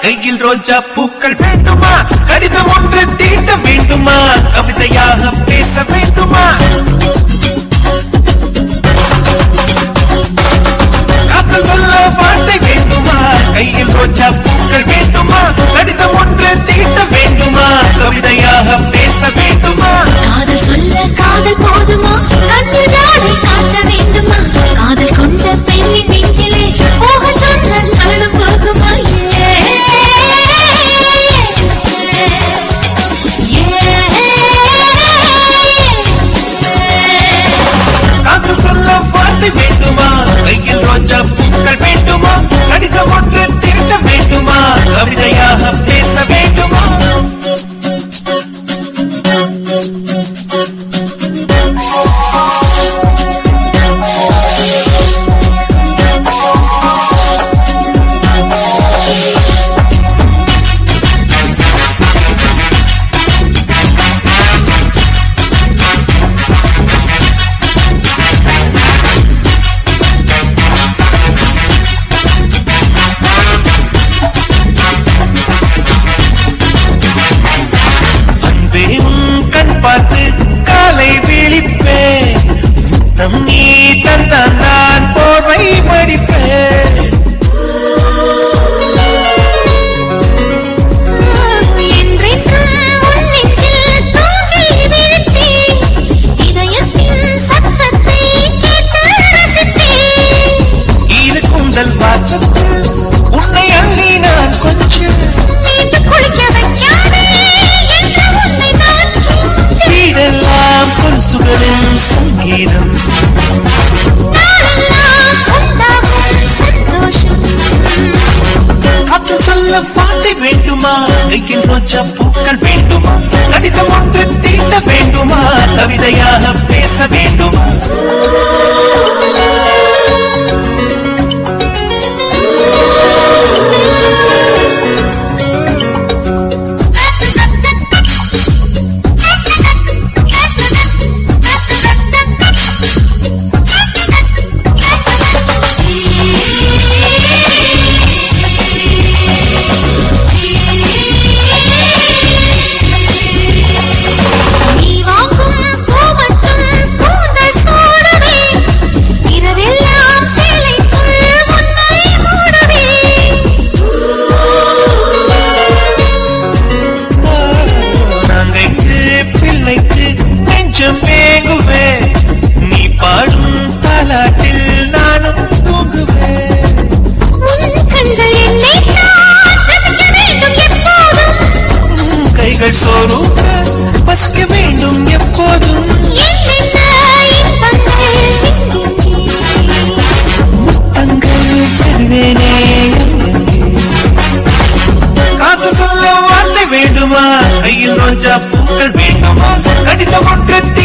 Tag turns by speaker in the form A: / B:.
A: கையில் ரோஜா பூக்கள் வேண்டுமா கடிதம் ஒன்று தீட்ட வேண்டுமா கவிதையாக பேச வேண்டுமா காதல் சொல்ல வார்த்தை வேண்டுமா கையில் ரோஜா பூக்கள் வேண்டுமா கடிதம் ஒன்று தீட்ட வேண்டுமா கவிதையாக பேச வேண்டுமா
B: காதல் சொல்ல காதல் போதுமா கண்ணில் ஜாடை காட்ட வேண்டுமா காதல் கொண்ட பெண்ணின் நெஞ்சிலே போக சொன்ன நாளும் போகுமா ஏ, ஏ,
A: காதல் சொல்ல வார்த்தை வேண்டுமா கையில் ரோஜா பூக்கள் வேண்டுமா கடிதம் ஒன்று தீட்ட வேண்டுமா கவிதையாக பேச வேண்டுமா அன்பே உன் கண் பார்த்து காலை விழிப்பேன் முத்தம் நீ தந்தான் நான் போர்வை மடிப்பேன்
B: என்றென்றும் உன் நெஞ்சில் தூங்கி விழித்தேன். இதயத்தின் சத்தத்தை கேட்டு ரசித்தேன்.
A: ஈர கூந்தல் வாசத்தில் உன்னை அள்ளி நான் கொஞ்சம்
B: மீண்டு குளிக்க வைக்காதே என்று உன்னை நான் கெஞ்ச.
A: வீடெல்லாம் கொலுசுகளின் சங்கீதம்
B: நாளெல்லாம் உண்டாகும் சந்தோஷம்.
A: காத்து சொல்ல வார்த்தை வேண்டுமா கையில் ரோஜா பூக்கள் வேண்டுமா கடிதம் ஒன்று தீட்ட வேண்டுமா கவிதையாக பேச வேண்டுமா
B: நீ வாங்கும் பூ மட்டும் கூந்தல் சூடவே. இரவெல்லாம் சேலைக்குள் உன்னை மூடவே.
A: நாங்கைக்கு பிள்ளைக்கு நெஞ்சம் வேங்குவேன் நீ பாடும் தாலாட்டில் நானும் தூங்குவேன்
B: உன் கண்கள் என்னைத்தான் ரசிக்க வேண்டும் எப்போதும்.
A: உன் கைகள் சோறும் பசிக்க வேண்டும் எப்போதும்
B: என்னென்ன இன்பங்கள் எங்கெங்கே.
A: தங்கள் தருவேனே காத்து சொல்ல வார்த்தை வேண்டுமா கையில் ரோஜா பூக்கள் வேண்டுமா கடிதம் ஒன்று